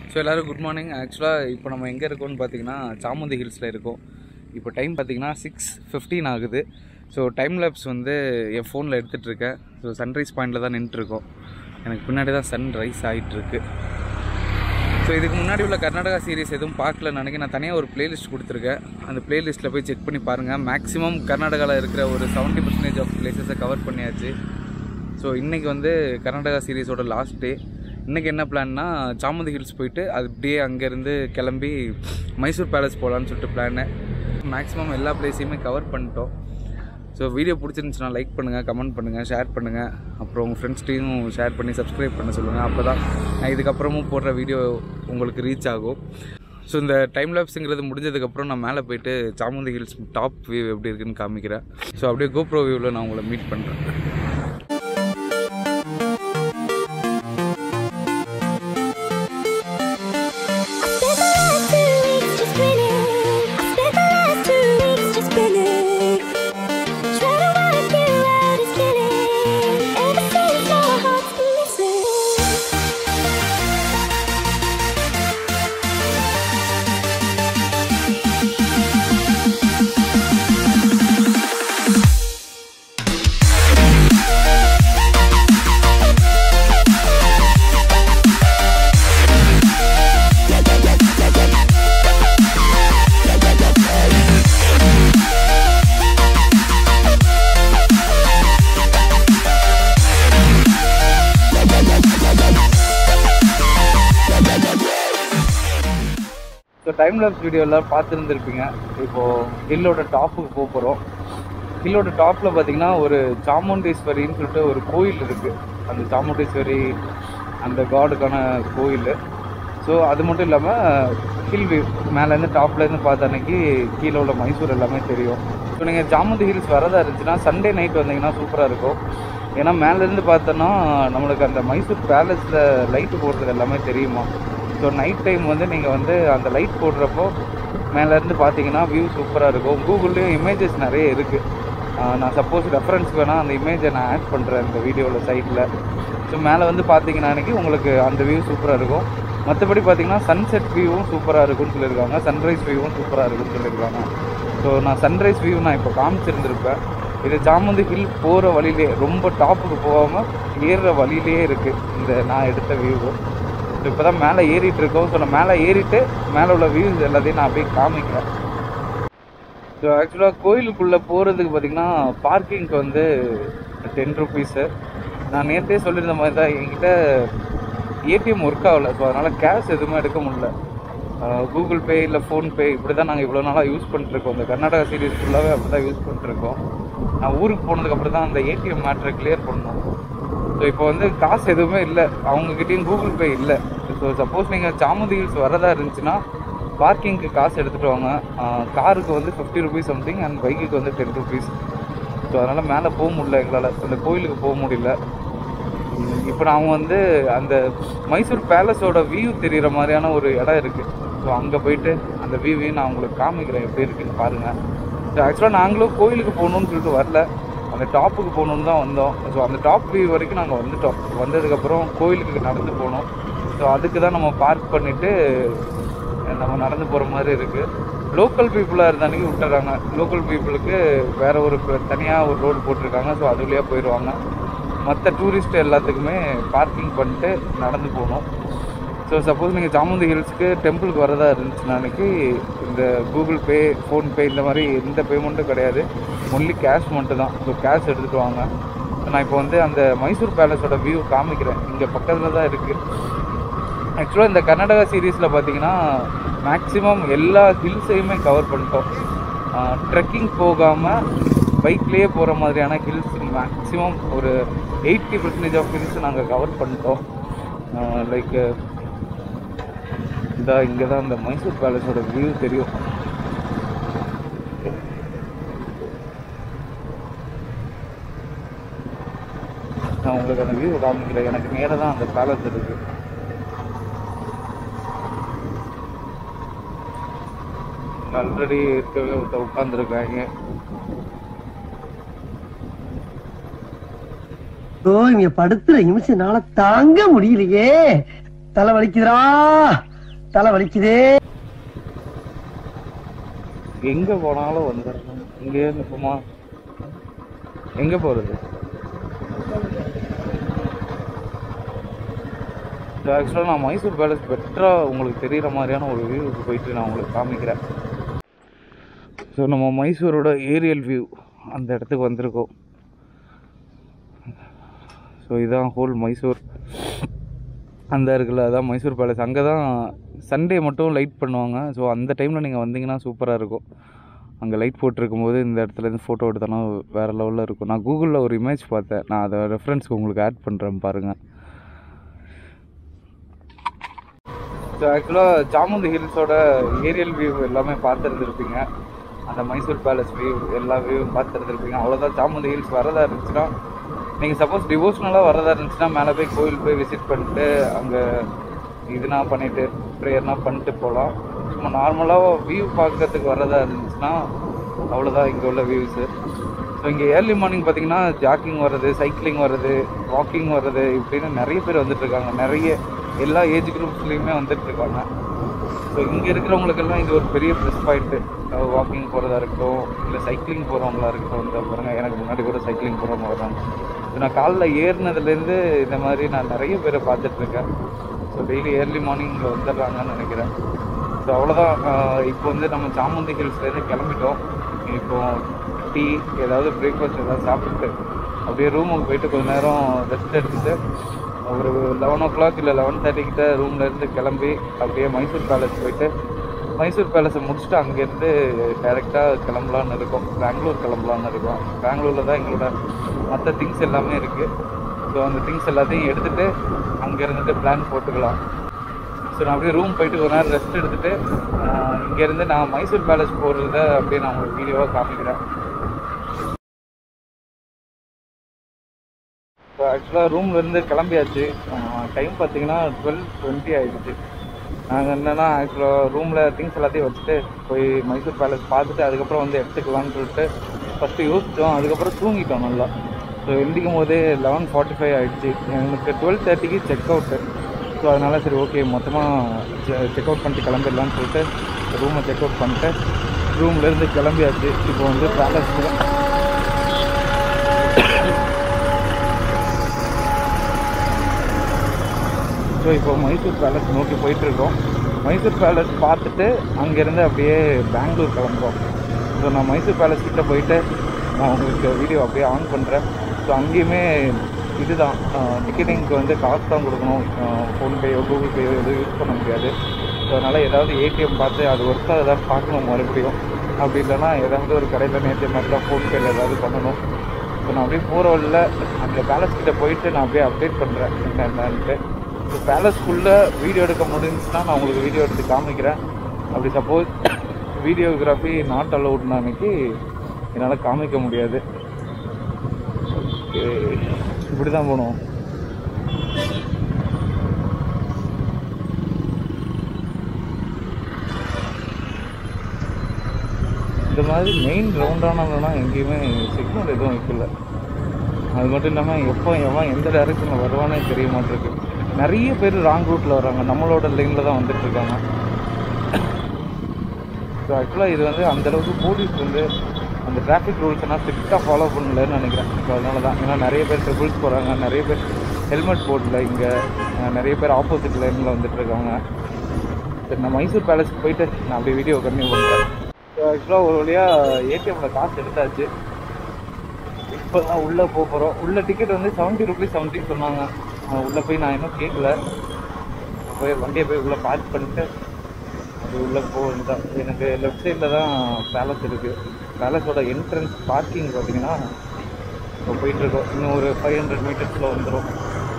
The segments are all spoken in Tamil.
ஸோ எல்லோரும் குட் மார்னிங் ஆக்சுவலாக இப்போ நம்ம எங்கே இருக்கோம்னு பார்த்தீங்கன்னா சாமுந்தி ஹில்ஸில் இருக்கோம் இப்போ டைம் பார்த்தீங்கன்னா சிக்ஸ் ஃபிஃப்டீன் ஆகுது ஸோ டைம் லேப்ஸ் வந்து என் ஃபோனில் எடுத்துகிட்டு இருக்கேன் ஸோ சன்ரைஸ் பாயிண்டில் தான் நின்றுட்டுருக்கோம் எனக்கு பின்னாடி தான் சன் ரைஸ் ஆகிட்டுருக்கு ஸோ இதுக்கு முன்னாடி உள்ள கர்நாடகா சீரிஸ் எதுவும் பார்க்கல நினைக்க நான் தனியாக ஒரு பிளேலிஸ்ட் கொடுத்துருக்கேன் அந்த பிளேலிஸ்ட்டில் போய் செக் பண்ணி பாருங்கள் மேக்ஸிமம் கர்நாடகாவில் இருக்கிற ஒரு செவன்ட்டி பர்சன்டேஜ் ஆஃப் பிளேசஸை கவர் பண்ணியாச்சு ஸோ இன்றைக்கி வந்து கர்நாடகா சீரிஸோட லாஸ்ட் டே இன்றைக்கி என்ன பிளான்னா சாமுந்தி ஹில்ஸ் போயிட்டு அது அப்படியே அங்கேருந்து கிளம்பி மைசூர் பேலஸ் போகலான்னு சொல்லிட்டு பிளானு மேக்ஸிமம் எல்லா பிளேஸையுமே கவர் பண்ணிட்டோம் ஸோ வீடியோ பிடிச்சிருந்துச்சுன்னா லைக் பண்ணுங்கள் கமெண்ட் பண்ணுங்கள் ஷேர் பண்ணுங்கள் அப்புறம் உங்கள் ஃப்ரெண்ட்ஸ்டையும் ஷேர் பண்ணி சப்ஸ்கிரைப் பண்ண சொல்லுங்கள் அப்போ தான் நான் இதுக்கப்புறமும் போடுற வீடியோ உங்களுக்கு ரீச் ஆகும் ஸோ இந்த டைம் லேப்ஸுங்கிறது முடிஞ்சதுக்கப்புறம் நான் மேலே போயிட்டு சாமுந்தி ஹில்ஸ் டாப் வியூ எப்படி இருக்குன்னு காமிக்கிறேன் ஸோ அப்படியே கோப்ரோ வியூவில் நான் உங்களை மீட் பண்ணுறேன் ஸோ டைம் லேப்ஸ் வீடியோ எல்லாம் பார்த்துருந்துருப்பீங்க இப்போது ஹில்லோட டாப்புக்கு போக போகிறோம் ஹில்லோட டாப்பில் பார்த்தீங்கன்னா ஒரு சாமுண்டீஸ்வரின்னு சொல்லிட்டு ஒரு கோயில் இருக்குது அந்த சாமுண்டீஸ்வரி அந்த காடுக்கான கோயில் ஸோ அது மட்டும் இல்லாமல் ஹில் வியூ மேலேருந்து டாப்லேருந்து பார்த்த அன்னைக்கு கீழே உள்ள மைசூர் எல்லாமே தெரியும் ஸோ நீங்கள் சாமுந்தி ஹில்ஸ் வரதா இருந்துச்சுன்னா சண்டே நைட் வந்தீங்கன்னா சூப்பராக இருக்கும் ஏன்னா மேலேருந்து பார்த்தோன்னா நம்மளுக்கு அந்த மைசூர் பேலஸில் லைட்டு போடுறது எல்லாமே தெரியுமா ஸோ நைட் டைம் வந்து நீங்கள் வந்து அந்த லைட் போடுறப்போ மேலேருந்து பார்த்தீங்கன்னா வியூ சூப்பராக இருக்கும் கூகுள்லேயும் இமேஜஸ் நிறைய இருக்குது நான் சப்போஸ் ரெஃபரன்ஸ் வேணால் அந்த இமேஜை நான் ஆட் பண்ணுறேன் இந்த வீடியோவில் சைட்டில் ஸோ மேலே வந்து பார்த்தீங்கன்னா அன்றைக்கி உங்களுக்கு அந்த வியூ சூப்பராக இருக்கும் மற்றபடி பார்த்தீங்கன்னா சன்செட் வியூவும் சூப்பராக இருக்கும்னு சொல்லியிருக்காங்க சன்ரைஸ் வியூவும் சூப்பராக இருக்கும்னு சொல்லியிருக்காங்க ஸோ நான் சன்ரைஸ் வியூ நான் இப்போ காமிச்சிருந்துருப்பேன் இது சாமுந்தி ஹில் போகிற வழியிலே ரொம்ப டாப்புக்கு போகாமல் ஏறுற வழியிலே இருக்குது இந்த நான் எடுத்த வியூவு ஸோ இப்போ தான் மேலே ஏறிட்டு இருக்கோம் ஸோ நான் மேலே ஏறிட்டு மேலே உள்ள வியூஸ் எல்லாத்தையும் நான் அப்படியே காமிக்கிறேன் ஸோ ஆக்சுவலாக கோயிலுக்குள்ளே போகிறதுக்கு பார்த்தீங்கன்னா பார்க்கிங்க்கு வந்து டென் ருபீஸு நான் நேற்றே சொல்லியிருந்த மாதிரி தான் என்கிட்ட ஏடிஎம் ஒர்க் ஆகலை ஸோ அதனால் கேஷ் எதுவுமே எடுக்க முடியல கூகுள் பே இல்லை ஃபோன்பே இப்படி தான் நாங்கள் இவ்வளோ நாளாக யூஸ் பண்ணிட்டுருக்கோம் இந்த கர்நாடகா சீரீஸ் ஃபுல்லாகவே அப்படி தான் யூஸ் பண்ணிட்டுருக்கோம் நான் ஊருக்கு போனதுக்கப்புறம் தான் அந்த ஏடிஎம் மேட்ரை கிளியர் பண்ணோம் ஸோ இப்போ வந்து காசு எதுவுமே இல்லை அவங்கக்கிட்டேயும் கூகுள் பே இல்லை ஸோ சப்போஸ் நீங்கள் சாமுந்தி ஹில்ஸ் வரதா இருந்துச்சுன்னா பார்க்கிங்க்கு காசு எடுத்துகிட்டு வாங்க காருக்கு வந்து ஃபிஃப்டி ருபீஸ் சம்திங் அண்ட் பைக்குக்கு வந்து டென் ருபீஸ் ஸோ அதனால் மேலே போக முடியல எங்களால் அந்த கோயிலுக்கு போக முடியல இப்போ நான் வந்து அந்த மைசூர் பேலஸோட வியூ தெரிகிற மாதிரியான ஒரு இடம் இருக்குது ஸோ அங்கே போயிட்டு அந்த வியூவையும் நான் உங்களுக்கு காமிக்கிறேன் எப்படி இருக்குன்னு பாருங்கள் ஸோ ஆக்சுவலாக நாங்களும் கோயிலுக்கு போகணுன்னு சொல்லிட்டு வரல அந்த டாப்புக்கு போகணுன்னு தான் வந்தோம் ஸோ அந்த டாப் வியூ வரைக்கும் நாங்கள் வந்துட்டோம் வந்ததுக்கப்புறம் கோயிலுக்கு நடந்து போனோம் ஸோ அதுக்கு தான் நம்ம பார்க் பண்ணிவிட்டு நம்ம நடந்து போகிற மாதிரி இருக்குது லோக்கல் பீப்புளாக இருந்தாலும் விட்டுறாங்க லோக்கல் பீப்புளுக்கு வேறு ஒரு தனியாக ஒரு ரோடு போட்டிருக்காங்க ஸோ அது வழியாக போயிடுவாங்க மற்ற டூரிஸ்ட் எல்லாத்துக்குமே பார்க்கிங் பண்ணிட்டு நடந்து போகணும் ஸோ சப்போஸ் நீங்கள் சாமுந்தி ஹில்ஸ்க்கு டெம்பிளுக்கு வரதா இருந்துச்சுன்னா அன்றைக்கி இந்த கூகுள் பே ஃபோன்பே இந்த மாதிரி எந்த பேமெண்ட்டும் கிடையாது ஒன்லி கேஷ் மட்டும் தான் ஸோ கேஷ் எடுத்துகிட்டு வாங்க நான் இப்போ வந்து அந்த மைசூர் பேலஸோட வியூ காமிக்கிறேன் இங்கே பக்கத்தில் தான் இருக்குது ஆக்சுவலாக இந்த கர்நாடகா சீரீஸில் பார்த்தீங்கன்னா மேக்ஸிமம் எல்லா ஹில்ஸையுமே கவர் பண்ணிட்டோம் ட்ரெக்கிங் போகாமல் பைக்லேயே போகிற மாதிரியான ஹில்ஸ் மேக்ஸிமம் ஒரு எயிட்டி பர்சன்டேஜ் ஆஃப் ஹில்ஸ் நாங்கள் கவர் பண்ணிட்டோம் லைக் இந்த இங்கே தான் இந்த மைசூர் பேலஸோட வியூ தெரியும் நான் உங்களுக்கு அந்த வியூ காமிக்கிறேன் எனக்கு நேராக தான் அந்த பேலஸ் இருக்குது ஆல்ரெடி இருக்கவே ஒருத்தர் உட்காந்துருக்காங்க ஓ இங்க படுத்துற நிமிஷம்னால தாங்க முடியலையே தலை வலிக்குதுடா தலை வலிக்குதே எங்க போனாலும் வந்துடணும் இங்கேயே நிற்போமா எங்க போறது ஆக்சுவலாக நான் மைசூர் பேலஸ் பெட்டராக உங்களுக்கு தெரிகிற மாதிரியான ஒரு வியூவுக்கு போயிட்டு நான் உங்களுக்கு காமிக்கிறேன் ஸோ நம்ம மைசூரோட ஏரியல் வியூ அந்த இடத்துக்கு வந்திருக்கோம் ஸோ இதான் ஹோல் மைசூர் அந்த இருக்குல்ல அதான் மைசூர் பேலஸ் அங்கே தான் சண்டே மட்டும் லைட் பண்ணுவாங்க ஸோ அந்த டைமில் நீங்கள் வந்தீங்கன்னா சூப்பராக இருக்கும் அங்கே லைட் போட்டிருக்கும் போது இந்த இடத்துலேருந்து ஃபோட்டோ எடுத்தோன்னா வேறு லெவலில் இருக்கும் நான் கூகுளில் ஒரு இமேஜ் பார்த்தேன் நான் அதை ரெஃபரன்ஸ்க்கு உங்களுக்கு ஆட் பண்ணுறேன் பாருங்கள் ஸோ ஆக்சுவலாக சாமுண்டி ஹில்ஸோட ஏரியல் வியூ எல்லாமே பார்த்துருந்துருப்பீங்க அந்த மைசூர் பேலஸ் வியூ எல்லா வியூவும் பார்த்துருந்துருப்பீங்க அவ்வளோதான் சாமுண்டி ஹில்ஸ் வரதா இருந்துச்சுன்னா நீங்கள் சப்போஸ் டிவோஷனலாக வரதா இருந்துச்சுன்னா மேலே போய் கோயில் போய் விசிட் பண்ணிட்டு அங்கே இதுனா பண்ணிட்டு ப்ரேயர்னா பண்ணிட்டு போகலாம் சும்மா நார்மலாக வியூ பார்க்கறதுக்கு வரதா இருந்துச்சுன்னா அவ்வளோதான் இங்கே உள்ள வியூஸு ஸோ இங்கே ஏர்லி மார்னிங் பார்த்தீங்கன்னா ஜாக்கிங் வர்றது சைக்கிளிங் வர்றது வாக்கிங் வர்றது இப்படின்னு நிறைய பேர் வந்துட்டு இருக்காங்க நிறைய எல்லா ஏஜ் குரூப்ஸ்லேயுமே வந்துட்டு இருக்காங்க ஸோ இங்கே இருக்கிறவங்களுக்கெல்லாம் இது ஒரு பெரிய ப்ளஸ் பாயிண்ட்டு வாக்கிங் போகிறதா இருக்கட்டும் இல்லை சைக்கிளிங் போகிறவங்களா இருக்கட்டும் இந்த பாருங்க எனக்கு முன்னாடி கூட சைக்கிளிங் போகிறவங்க வர்றாங்க ஸோ நான் காலைல ஏறினதுலேருந்து இந்த மாதிரி நான் நிறைய பேரை பார்த்துட்டு இருக்கேன் ஸோ டெய்லி ஏர்லி மார்னிங் இங்கே வந்துடுறாங்கன்னு நினைக்கிறேன் ஸோ அவ்வளோதான் இப்போ வந்து நம்ம சாமுந்தி ஹில்ஸ்லேருந்து கிளம்பிட்டோம் இப்போ டீ ஏதாவது பிரேக்ஃபாஸ்ட் ஏதாவது சாப்பிட்டு அப்படியே ரூமுக்கு போயிட்டு கொஞ்ச நேரம் ரெஸ்ட் எடுத்துட்டு ஒரு லெவன் ஓ கிளாக் இல்லை லெவன் தேர்ட்டிக்கிட்ட ரூம்லேருந்து கிளம்பி அப்படியே மைசூர் பேலஸ் போயிட்டு மைசூர் பேலஸை முடிச்சுட்டு அங்கேருந்து டைரெக்டாக கிளம்பலான்னு இருக்கோம் பெங்களூர் கிளம்பலான்னு இருக்கோம் பெங்களூரில் தான் எங்களோட மற்ற திங்ஸ் எல்லாமே இருக்குது ஸோ அந்த திங்ஸ் எல்லாத்தையும் எடுத்துகிட்டு அங்கே இருந்துட்டு பிளான் போட்டுக்கலாம் ஸோ நான் அப்படியே ரூம் போயிட்டு ஒரு நேரம் ரெஸ்ட் எடுத்துட்டு ஆஹ் இங்கேருந்து நான் மைசூர் பேலஸ் போகிறத அப்படியே நான் உங்களுக்கு வீடியோவாக காமிக்கிறேன் ஸோ ஆக்சுவலாக ரூம்லேருந்து கிளம்பியாச்சு டைம் பார்த்தீங்கன்னா டுவெல் டுவெண்ட்டி ஆகிடுச்சு நாங்கள் என்னென்னா ஆக்சுவலாக ரூமில் திங்ஸ் எல்லாத்தையும் வச்சுட்டு போய் மைசூர் பேலஸ் பார்த்துட்டு அதுக்கப்புறம் வந்து எடுத்துக்கலாம்னு சொல்லிட்டு ஃபஸ்ட்டு யோசித்தோம் அதுக்கப்புறம் தூங்கிட்டோம் நல்லா ஸோ எந்திக்கும் போதே லெவன் ஃபார்ட்டி ஃபைவ் ஆகிடுச்சு எனக்கு டுவெல் தேர்ட்டிக்கு செக் அவுட்டு ஸோ அதனால் சரி ஓகே மொத்தமாக செக் அவுட் பண்ணிட்டு கிளம்பிடலான்னு சொல்லிட்டு ரூமை செக் அவுட் பண்ணிட்டு ரூம்லேருந்து கிளம்பியாச்சு இப்போ வந்து பேலஸ் ஸோ இப்போ மைசூர் பேலஸ் நோக்கி போயிட்டுருக்கோம் மைசூர் பேலஸ் பார்த்துட்டு அங்கேருந்து அப்படியே பெங்களூர் கிளம்புறோம் ஸோ நான் மைசூர் பேலஸ் கிட்ட போயிட்டு நான் உங்களுக்கு வீடியோ அப்படியே ஆன் பண்ணுறேன் ஸோ அங்கேயுமே இதுதான் டிக்கெட்டிங்க்கு வந்து காசு தான் கொடுக்கணும் ஃபோன்பேயோ கூகுள் பேயோ எதுவும் யூஸ் பண்ண முடியாது ஸோ அதனால் ஏதாவது ஏடிஎம் பார்த்து அது ஒர்க்காக ஏதாவது பார்க்கணும் மறுபடியும் அப்படி இல்லைன்னா ஏதாவது ஒரு கடையில் நேற்று மாதிரி தான் ஃபோன்பேயில் ஏதாவது பண்ணணும் ஸோ நான் அப்படியே போகிற வழியில் அந்த பேலஸ் கிட்ட போயிட்டு நான் அப்படியே அப்டேட் பண்ணுறேன் என்ன என்னன்ட்டு ஸோ பேலஸ்க்குள்ளே வீடியோ எடுக்க முடிஞ்சுச்சுன்னா நான் உங்களுக்கு வீடியோ எடுத்து காமிக்கிறேன் அப்படி சப்போஸ் வீடியோகிராஃபி நாட் அலவுட்னா அன்னைக்கு என்னால் காமிக்க முடியாது இப்படி தான் போகணும் இந்த மாதிரி மெயின் ரவுண்டானலாம் எங்கேயுமே சிக்னல் எதுவும் வைக்கல அது மட்டும் இல்லாமல் எப்போ எவன் எந்த டைரக்ஷனில் வருவானே தெரிய மாட்டிருக்கு நிறைய பேர் ராங் ரூட்டில் வராங்க நம்மளோட லைனில் தான் வந்துட்டு இருக்காங்க ஸோ ஆக்சுவலாக இது வந்து அந்தளவுக்கு போலீஸ் வந்து அந்த டிராஃபிக் ரூல்ஸ் எல்லாம் ஸ்ட்ரிக்டாக ஃபாலோ பண்ணலன்னு நினைக்கிறேன் ஸோ அதனால தான் ஏன்னா நிறைய பேர் ட்ரிபிள்ஸ் போகிறாங்க நிறைய பேர் ஹெல்மெட் போடல இங்கே நிறைய பேர் ஆப்போசிட் லைனில் வந்துட்டு இருக்காங்க சரி நான் மைசூர் பேலஸ்க்கு போயிட்டு நான் அப்படியே வீடியோ கண்டினியூ பண்ணுறேன் ஸோ ஆக்சுவலாக ஒரு வழியாக ஏடிஎம்மில் காசு எடுத்தாச்சு இப்போ தான் உள்ளே போக போகிறோம் உள்ள டிக்கெட் வந்து செவன்ட்டி ருபீஸ் செவன்ட்டி சொன்னாங்க உள்ளே போய் நான் இன்னும் கேட்கல போய் வண்டியை போய் உள்ளே பார்க் பண்ணிட்டு அது உள்ளே போக வேண்டியதான் எனக்கு லெஃப்ட் சைடில் தான் பேலஸ் இருக்குது பேலஸோட என்ட்ரன்ஸ் பார்க்கிங் பார்த்தீங்கன்னா இப்போ போயிட்டுருக்கோம் இன்னும் ஒரு ஃபைவ் ஹண்ட்ரட் மீட்டர்ஸில் வந்துடும்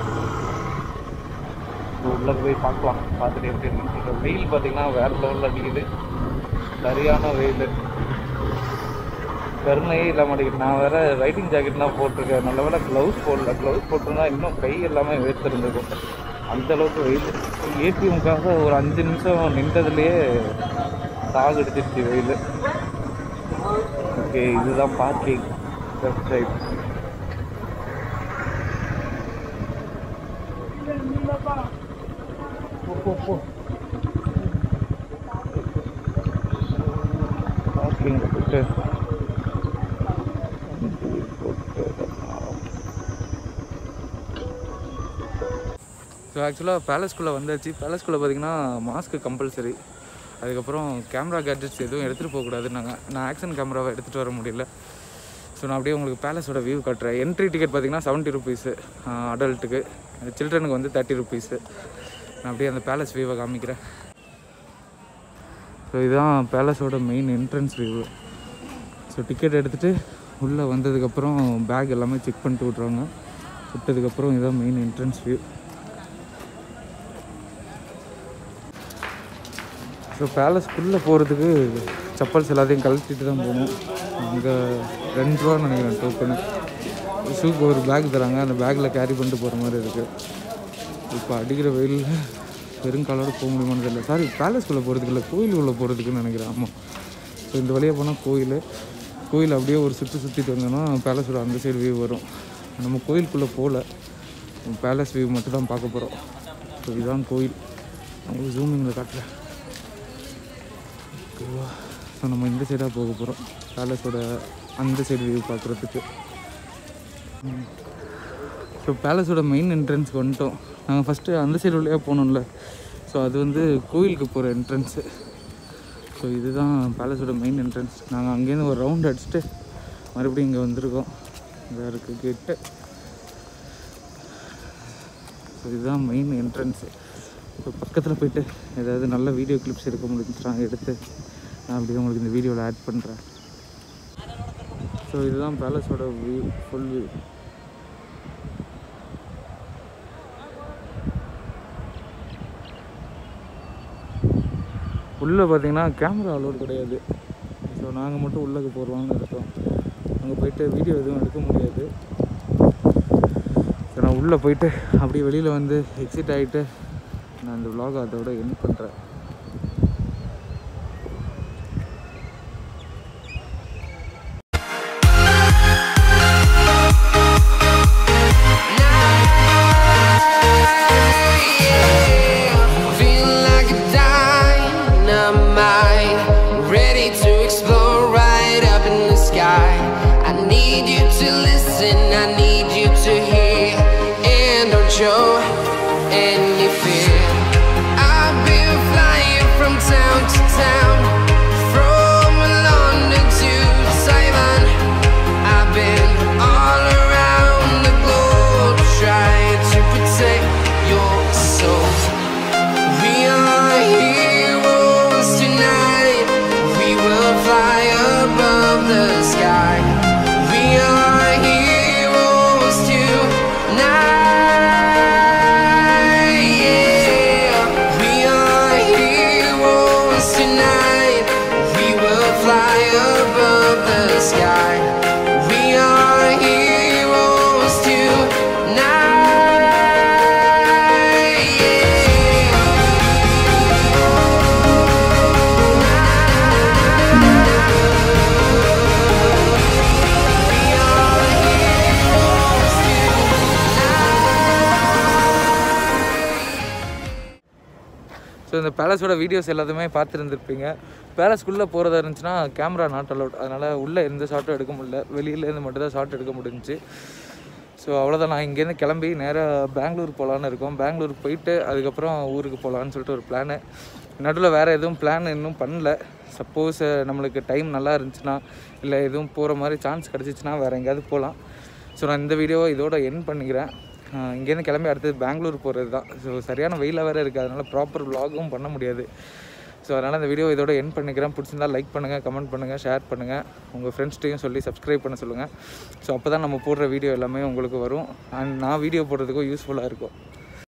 உள்ளே போய் பார்க்கலாம் பார்த்துட்டு எப்படி இருக்கு வெயில் பார்த்தீங்கன்னா வேறு லெவலில் அடிக்குது சரியான வெயில் கருணையே இல்லாம மாட்டேங்குது நான் வேற ரைட்டிங் ஜாக்கெட்லாம் போட்டிருக்கேன் நல்ல வேலை க்ளவுஸ் போடல க்ளவுஸ் போட்டிருந்தா இன்னும் கை எல்லாமே வேர்த்திருந்திருக்கும் அந்த அளவுக்கு வெயில் ஏடிஎம்காக ஒரு அஞ்சு நிமிஷம் நின்றதுலேயே தாக அடிச்சிருச்சு வெயில் ஓகே இதுதான் பார்க்கிங் லெஃப்ட் சைட் போ போ போ பார்க்கிங்கில் போட்டு ஸோ ஆக்சுவலாக பேலஸ்குள்ளே வந்தாச்சு பேலஸ்குள்ளே பார்த்தீங்கன்னா மாஸ்க்கு கம்பல்சரி அதுக்கப்புறம் கேமரா கேட்ஜெட்ஸ் எதுவும் எடுத்துகிட்டு போகக்கூடாதுன்னாங்க நான் ஆக்ஷன் கேமராவை எடுத்துகிட்டு வர முடியல ஸோ நான் அப்படியே உங்களுக்கு பேலஸோட வியூ காட்டுறேன் என்ட்ரி டிக்கெட் பார்த்தீங்கன்னா செவன்ட்டி ருபீஸு அடல்ட்டுக்கு சில்ட்ரனுக்கு வந்து தேர்ட்டி ருபீஸு நான் அப்படியே அந்த பேலஸ் வியூவை காமிக்கிறேன் ஸோ இதுதான் பேலஸோட main entrance view so ticket எடுத்துகிட்டு உள்ளே வந்ததுக்கப்புறம் பேக் எல்லாமே செக் பண்ணிட்டு விட்ருவாங்க விட்டதுக்கப்புறம் இதுதான் மெயின் என்ட்ரன்ஸ் வியூ ஸோ பேலஸ்க்குள்ளே போகிறதுக்கு செப்பல்ஸ் எல்லாத்தையும் கழட்டிட்டு தான் போகணும் அங்கே ரெண்டு ரூபா நினைக்கிறேன் டோக்கனு ஷூக்கு ஒரு பேக் தராங்க அந்த பேக்கில் கேரி பண்ணிட்டு போகிற மாதிரி இருக்குது இப்போ அடிக்கிற வெயிலில் பெருங்காலோட போக முடியுமான்னு தெரியல சாரி பேலஸ்குள்ளே போகிறதுக்கு இல்லை கோயிலுக்குள்ளே போகிறதுக்குன்னு நினைக்கிறேன் ஆமாம் ஸோ இந்த வழியாக போனால் கோயில் கோயில் அப்படியே ஒரு சுற்றி சுற்றிட்டு வந்தோன்னா பேலஸோட அந்த சைடு வியூ வரும் நம்ம கோயிலுக்குள்ளே போகல பேலஸ் வியூ மட்டும் தான் பார்க்க போகிறோம் ஸோ இதுதான் கோயில் உங்களுக்கு ஜூமிங்கில் காட்டுறேன் ஓகேவா ஸோ நம்ம இந்த சைடாக போக போகிறோம் பேலஸோட அந்த சைடு வியூ பார்க்குறதுக்கு ஸோ பேலஸோட மெயின் என்ட்ரன்ஸ்க்கு வந்துட்டோம் நாங்கள் ஃபஸ்ட்டு அந்த சைடு வழியாக போனோம்ல ஸோ அது வந்து கோயிலுக்கு போகிற என்ட்ரன்ஸு ஸோ இதுதான் பேலஸோட மெயின் என்ட்ரன்ஸ் நாங்கள் அங்கேருந்து ஒரு ரவுண்ட் அடிச்சுட்டு மறுபடியும் இங்கே வந்திருக்கோம் இதாக இருக்குது கேட்டு ஸோ இதுதான் மெயின் என்ட்ரன்ஸு இப்போ பக்கத்தில் போயிட்டு ஏதாவது நல்ல வீடியோ கிளிப்ஸ் எடுக்க முடிஞ்சுச்சுன்னா எடுத்து நான் அப்படியே உங்களுக்கு இந்த வீடியோவில் ஆட் பண்ணுறேன் ஸோ இதுதான் பேலஸோட வியூ ஃபுல் வியூ உள்ளே பார்த்தீங்கன்னா கேமரா அலோட் கிடையாது ஸோ நாங்கள் மட்டும் உள்ளே போடுவாங்கன்னு இருக்கோம் அங்கே போயிட்டு வீடியோ எதுவும் எடுக்க முடியாது ஸோ நான் உள்ளே போயிட்டு அப்படியே வெளியில் வந்து எக்ஸிட் ஆகிட்டு நான் இந்த vlog அதோட என் பண்ணுறேன் Feeling like a dynamite, ready to explode right up in the sky. I need you to listen, I need you to hear, and don't show any fear. I've been flying from town to town, from London to Taiwan. I've been all around the globe trying to protect your soul. We are heroes tonight. We will fly above the sky. We are heroes tonight. Yeah. We are heroes tonight. We will fly above the sky. We are heroes tonight. Yeah. So இந்த பேலஸோட வீடியோஸ் எல்லாத்தையுமே பார்த்துருந்துருப்பீங்க பேலஸ்க்குள்ளே போகிறதா இருந்துச்சுன்னா கேமரா நாட் அலவுட் அதனால் உள்ளே எந்த ஷாட்டும் எடுக்க முடியல வெளியிலேருந்து மட்டும் தான் ஷாட் எடுக்க முடிஞ்சுச்சு ஸோ அவ்வளோதான் நான் இங்கேருந்து கிளம்பி நேராக பெங்களூர் போகலான்னு இருக்கோம் பெங்களூர் போயிட்டு அதுக்கப்புறம் ஊருக்கு போகலான்னு சொல்லிட்டு ஒரு பிளானு நடுவில் வேறு எதுவும் பிளான் இன்னும் பண்ணல சப்போஸ் நம்மளுக்கு டைம் நல்லா இருந்துச்சுன்னா இல்லை எதுவும் போகிற மாதிரி சான்ஸ் கிடச்சிச்சின்னா வேறு எங்கேயாவது போகலாம் ஸோ நான் இந்த வீடியோவை இதோட என் பண்ணிக்கிறேன் ஆஹ் இங்கேருந்து கிளம்பி அடுத்தது பெங்களூர் போகிறது தான் ஸோ சரியான வெயிலாக வேறு இருக்குது அதனால் ப்ராப்பர் vlogகும் பண்ண முடியாது ஸோ அதனால் இந்த வீடியோ இதோட என் பண்ணிக்கிறேன் பிடிச்சிருந்தா லைக் பண்ணுங்கள் கமெண்ட் பண்ணுங்கள் ஷேர் பண்ணுங்கள் உங்கள் ஃப்ரெண்ட்ஸ்ட்டையும் சொல்லி சப்ஸ்கிரைப் பண்ண சொல்லுங்கள் ஸோ அப்போ தான் நம்ம போடுற வீடியோ எல்லாமே உங்களுக்கு வரும் அண்ட் நான் வீடியோ போடுறதுக்கும் யூஸ்ஃபுல்லாக இருக்கும்